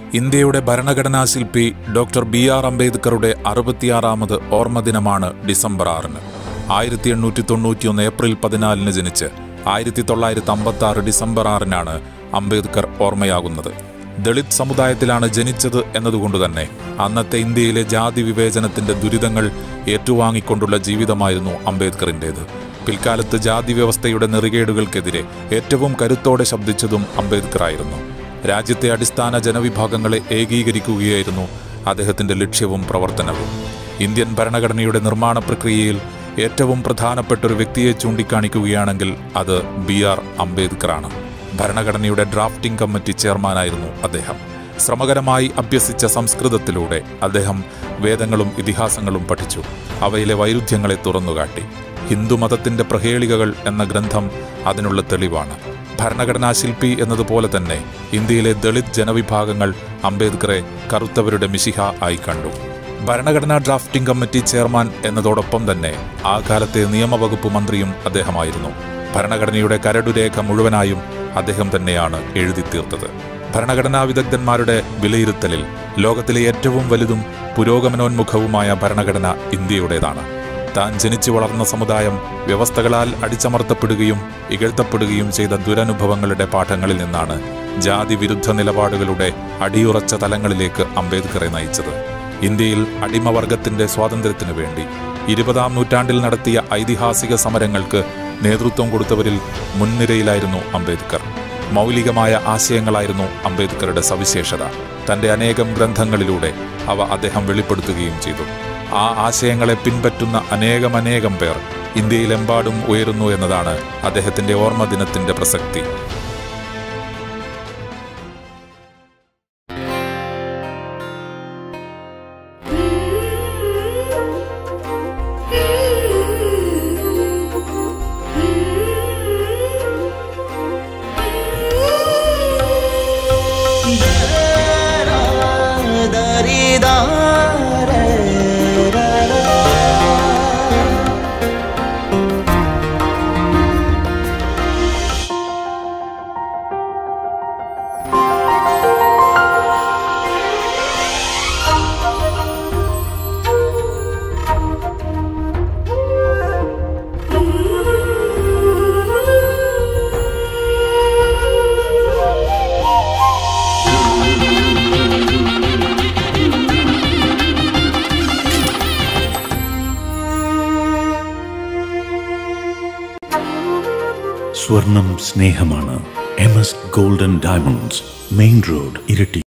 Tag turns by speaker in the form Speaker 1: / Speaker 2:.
Speaker 1: ഇന്ത്യയുടെ ഭരണഘടനാ ശില്പി ഡോക്ടർ ബി ആർ അംബേദ്കറുടെ അറുപത്തിയാറാമത് ഓർമ്മദിനമാണ് ഡിസംബർ ആറിന് ആയിരത്തി എണ്ണൂറ്റി തൊണ്ണൂറ്റിയൊന്ന് ഏപ്രിൽ പതിനാലിന് ജനിച്ച് ആയിരത്തി തൊള്ളായിരത്തി അമ്പത്തി ആറ് ഡിസംബർ ആറിനാണ് അംബേദ്കർ ഓർമ്മയാകുന്നത് ദളിത് സമുദായത്തിലാണ് ജനിച്ചത് എന്നതുകൊണ്ട് തന്നെ അന്നത്തെ ഇന്ത്യയിലെ ജാതി വിവേചനത്തിന്റെ ദുരിതങ്ങൾ ഏറ്റുവാങ്ങിക്കൊണ്ടുള്ള ജീവിതമായിരുന്നു അംബേദ്കറിൻ്റേത് പിൽക്കാലത്ത് ജാതി വ്യവസ്ഥയുടെ നെറികേടുകൾക്കെതിരെ ഏറ്റവും കരുത്തോടെ ശബ്ദിച്ചതും അംബേദ്കറായിരുന്നു രാജ്യത്തെ അടിസ്ഥാന ജനവിഭാഗങ്ങളെ ഏകീകരിക്കുകയായിരുന്നു അദ്ദേഹത്തിന്റെ ലക്ഷ്യവും പ്രവർത്തനവും ഇന്ത്യൻ ഭരണഘടനയുടെ നിർമ്മാണ പ്രക്രിയയിൽ ഏറ്റവും പ്രധാനപ്പെട്ട ഒരു വ്യക്തിയെ ചൂണ്ടിക്കാണിക്കുകയാണെങ്കിൽ അത് ബി ആർ അംബേദ്കറാണ് ഭരണഘടനയുടെ ഡ്രാഫ്റ്റിംഗ് കമ്മിറ്റി ചെയർമാനായിരുന്നു അദ്ദേഹം ശ്രമകരമായി അഭ്യസിച്ച സംസ്കൃതത്തിലൂടെ അദ്ദേഹം വേദങ്ങളും ഇതിഹാസങ്ങളും പഠിച്ചു അവയിലെ വൈരുദ്ധ്യങ്ങളെ തുറന്നുകാട്ടി ഹിന്ദുമതത്തിന്റെ പ്രഹേളികകൾ എന്ന ഗ്രന്ഥം അതിനുള്ള തെളിവാണ് ഭരണഘടനാ ശില്പി എന്നതുപോലെ തന്നെ ഇന്ത്യയിലെ ദളിത് ജനവിഭാഗങ്ങൾ അംബേദ്കറെ കറുത്തവരുടെ മിശിഹ ആയി കണ്ടു ഭരണഘടനാ ഡ്രാഫ്റ്റിംഗ് കമ്മിറ്റി ചെയർമാൻ എന്നതോടൊപ്പം തന്നെ ആ കാലത്തെ നിയമവകുപ്പ് മന്ത്രിയും അദ്ദേഹമായിരുന്നു ഭരണഘടനയുടെ കരടുരേഖ മുഴുവനായും അദ്ദേഹം തന്നെയാണ് എഴുതി തീർത്തത് ഭരണഘടനാ വിദഗ്ധന്മാരുടെ വിലയിരുത്തലിൽ ലോകത്തിലെ ഏറ്റവും വലുതും പുരോഗമനോന്മുഖവുമായ ഭരണഘടന ഇന്ത്യയുടേതാണ് താൻ ജനിച്ചു വളർന്ന സമുദായം വ്യവസ്ഥകളാൽ അടിച്ചമർത്തപ്പെടുകയും ഇകഴ്ത്തപ്പെടുകയും ചെയ്ത ദുരനുഭവങ്ങളുടെ പാഠങ്ങളിൽ നിന്നാണ് ജാതി വിരുദ്ധ നിലപാടുകളുടെ അടിയുറച്ച തലങ്ങളിലേക്ക് അംബേദ്കറെ നയിച്ചത് ഇന്ത്യയിൽ അടിമവർഗത്തിന്റെ സ്വാതന്ത്ര്യത്തിനു വേണ്ടി ഇരുപതാം നൂറ്റാണ്ടിൽ നടത്തിയ ഐതിഹാസിക സമരങ്ങൾക്ക് നേതൃത്വം കൊടുത്തവരിൽ മുൻനിരയിലായിരുന്നു അംബേദ്കർ മൗലികമായ ആശയങ്ങളായിരുന്നു അംബേദ്കറുടെ സവിശേഷത തന്റെ അനേകം ഗ്രന്ഥങ്ങളിലൂടെ അവ അദ്ദേഹം വെളിപ്പെടുത്തുകയും ചെയ്തു ആ ആശയങ്ങളെ പിൻപറ്റുന്ന അനേകമനേകം പേർ ഇന്ത്യയിലെമ്പാടും ഉയരുന്നു എന്നതാണ് അദ്ദേഹത്തിന്റെ ഓർമ്മദിനത്തിന്റെ പ്രസക്തി
Speaker 2: സ്വർണം സ്നേഹമാണ് M S golden diamonds main road ഇരട്ടി